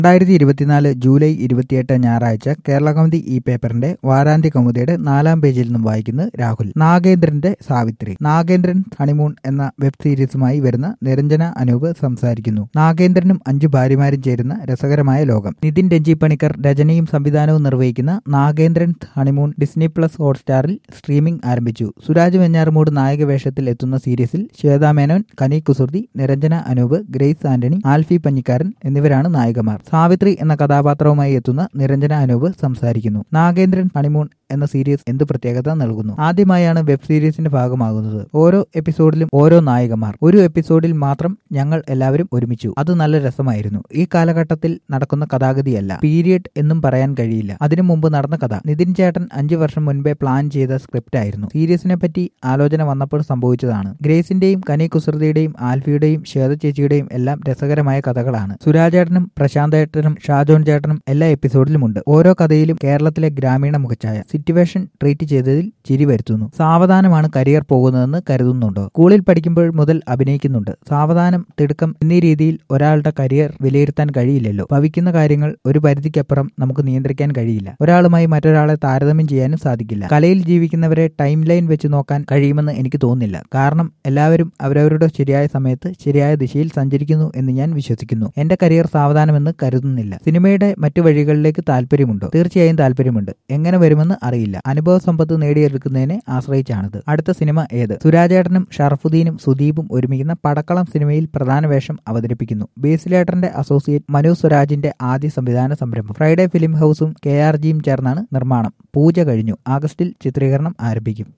രണ്ടായിരത്തി ഇരുപത്തിനാല് ജൂലൈ ഇരുപത്തിയെട്ട് ഞായറാഴ്ച കേരള കൗമുദി ഈ പേപ്പറിന്റെ വാരാന്ത്യ കൗമുദിയുടെ നാലാം പേജിൽ നിന്നും വായിക്കുന്നത് രാഹുൽ നാഗേന്ദ്രന്റെ സാവിത്രി നാഗേന്ദ്രൻ ഹണിമൂൺ എന്ന വെബ് സീരീസുമായി വരുന്ന നിരഞ്ജന അനൂപ് സംസാരിക്കുന്നു നാഗേന്ദ്രനും അഞ്ചു ഭാര്യമാരും ചേരുന്ന രസകരമായ ലോകം നിതിൻ രഞ്ജി പണിക്കർ രചനയും സംവിധാനവും നിർവഹിക്കുന്ന നാഗേന്ദ്രൻ ഹണിമൂൺ ഡിസ്നി പ്ലസ് ഹോട്ട്സ്റ്റാറിൽ സ്ട്രീമിംഗ് ആരംഭിച്ചു സുരാജ് വെഞ്ഞാറുമൂട് നായക വേഷത്തിൽ എത്തുന്ന സീരീസിൽ ശ്വേതാ മേനോൻ കനി കുസൃതി നിരഞ്ജന അനൂപ് ഗ്രേസ് ആന്റണി ആൽഫി പഞ്ഞിക്കാരൻ എന്നിവരാണ് നായികമാർ സാവിത്രി എന്ന കഥാപാത്രവുമായി എത്തുന്ന നിരഞ്ജന അനൂപ് സംസാരിക്കുന്നു നാഗേന്ദ്രൻ ഹണിമൂൺ എന്ന സീരീസ് എന്ത് പ്രത്യേകത നൽകുന്നു ആദ്യമായാണ് വെബ് സീരീസിന്റെ ഭാഗമാകുന്നത് ഓരോ എപ്പിസോഡിലും ഓരോ നായികമാർ ഒരു എപ്പിസോഡിൽ മാത്രം ഞങ്ങൾ എല്ലാവരും ഒരുമിച്ചു അത് നല്ല രസമായിരുന്നു ഈ കാലഘട്ടത്തിൽ നടക്കുന്ന കഥാഗതിയല്ല പീരിയഡ് എന്നും പറയാൻ കഴിയില്ല അതിനു മുമ്പ് നടന്ന കഥ നിതിൻ ചേട്ടൻ അഞ്ചു വർഷം മുൻപേ പ്ലാൻ ചെയ്ത സ്ക്രിപ്റ്റ് ആയിരുന്നു സീരീസിനെ പറ്റി ആലോചന വന്നപ്പോൾ സംഭവിച്ചതാണ് ഗ്രേസിന്റെയും കനി കുസൃതിയുടെയും ആൽഫിയുടെയും ശ്വേത ചേച്ചിയുടെയും എല്ലാം രസകരമായ കഥകളാണ് സുരാജേട്ടനും പ്രശാന്ത് ഏട്ടനും ഷാജോൺ ചേട്ടനും എല്ലാ എപ്പിസോഡിലുമുണ്ട് ഓരോ കഥയിലും കേരളത്തിലെ ഗ്രാമീണ മുഖച്ഛായ സിറ്റുവേഷൻ ട്രീറ്റ് ചെയ്തതിൽ ചിരി വരുത്തുന്നു സാവധാനമാണ് കരിയർ പോകുന്നതെന്ന് കരുതുന്നുണ്ടോ സ്കൂളിൽ പഠിക്കുമ്പോൾ മുതൽ അഭിനയിക്കുന്നുണ്ട് സാവധാനം തിടുക്കം എന്നീ രീതിയിൽ ഒരാളുടെ കരിയർ വിലയിരുത്താൻ കഴിയില്ലല്ലോ ഭവിക്കുന്ന കാര്യങ്ങൾ ഒരു പരിധിക്കപ്പുറം നമുക്ക് നിയന്ത്രിക്കാൻ കഴിയില്ല ഒരാളുമായി മറ്റൊരാളെ താരതമ്യം ചെയ്യാനും സാധിക്കില്ല കലയിൽ ജീവിക്കുന്നവരെ ടൈം ലൈൻ വെച്ച് നോക്കാൻ കഴിയുമെന്ന് എനിക്ക് തോന്നുന്നില്ല കാരണം എല്ലാവരും അവരവരുടെ ശരിയായ സമയത്ത് ശരിയായ ദിശയിൽ സഞ്ചരിക്കുന്നു എന്ന് ഞാൻ വിശ്വസിക്കുന്നു എന്റെ കരിയർ സാവധാനമെന്ന് കരുതുന്നില്ല സിനിമയുടെ മറ്റു വഴികളിലേക്ക് താല്പര്യമുണ്ടോ തീർച്ചയായും താല്പര്യമുണ്ട് എങ്ങനെ വരുമെന്ന് അറിയില്ല അനുഭവ സമ്പത്ത് നേടിയെടുക്കുന്നതിനെ ആശ്രയിച്ചാണിത് അടുത്ത സിനിമ ഏത് സുരാജേട്ടനും ഷറഫുദ്ദീനും സുദീപും ഒരുമിക്കുന്ന പടക്കളം സിനിമയിൽ പ്രധാന വേഷം അവതരിപ്പിക്കുന്നു ബേസിലേട്ടന്റെ അസോസിയേറ്റ് മനു സ്വരാജിന്റെ ആദ്യ സംവിധാന സംരംഭം ഫ്രൈഡേ ഫിലിം ഹൗസും കെ ആർ ജിയും ചേർന്നാണ് നിർമ്മാണം പൂജ കഴിഞ്ഞു ആഗസ്റ്റിൽ ചിത്രീകരണം ആരംഭിക്കും